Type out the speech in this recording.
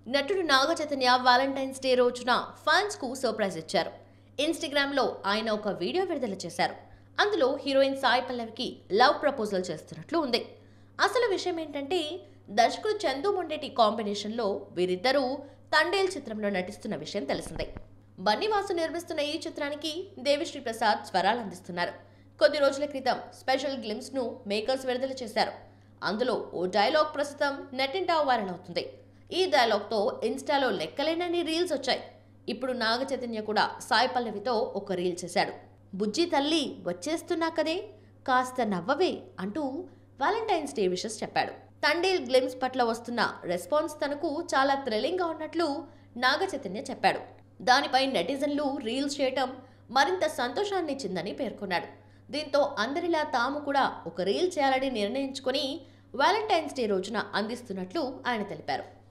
నటుడు Naga Chaitanya valentine's day రోజున fans కు సర్ప్రైజ్ ఇచ్చారు ఇన్స్టాగ్రామ్ లో ఆయన ఒక వీడియో విడుదల చేశారు అందులో హీరోయిన్ సాయి పల్లవికి లవ్ ప్రపోజల్ చేస్తున్నట్లు ఉంది అసలు విషయం ఏంటంటే దర్శకుడు చందు మొండేటి కాంబినేషన్లో వీరిద్దరూ తండేల్ చిత్రంలో నటిస్తున్న విషయం తెలిసిందే బన్నీవాసు నిర్మిస్తున్న ఈ చిత్రానికి దేవిశ్రీ ప్రసాద్ స్వరాలు అందిస్తున్నారు కొద్ది రోజుల క్రితం స్పెషల్ గ్లిమ్స్ ను మేకర్స్ విడుదల చేశారు అందులో ఓ డైలాగ్ ప్రస్తుతం నెట్టింటా వైరల్ అవుతుంది ఈ డైలాగ్తో ఇన్స్టాలో లెక్కలేనన్ని రీల్స్ వచ్చాయి ఇప్పుడు నాగ చైతన్య కూడా సాయి పల్లవితో ఒక రీల్ చేశాడు బుజ్జి తల్లి వచ్చేస్తున్నా కదే కాస్త నవ్వవే అంటూ వాలంటైన్స్ డే విషెస్ చెప్పాడు తండేల్ గ్లిమ్స్ పట్ల వస్తున్న రెస్పాన్స్ తనకు చాలా థ్రిల్లింగ్గా ఉన్నట్లు నాగ చైతన్య చెప్పాడు దానిపై నెటిజన్లు రీల్స్ చేయటం మరింత సంతోషాన్ని ఇచ్చిందని పేర్కొన్నాడు దీంతో అందరిలా తాము కూడా ఒక రీల్ చేయాలని నిర్ణయించుకొని వాలంటైన్స్ డే రోజున అందిస్తున్నట్లు ఆయన తెలిపారు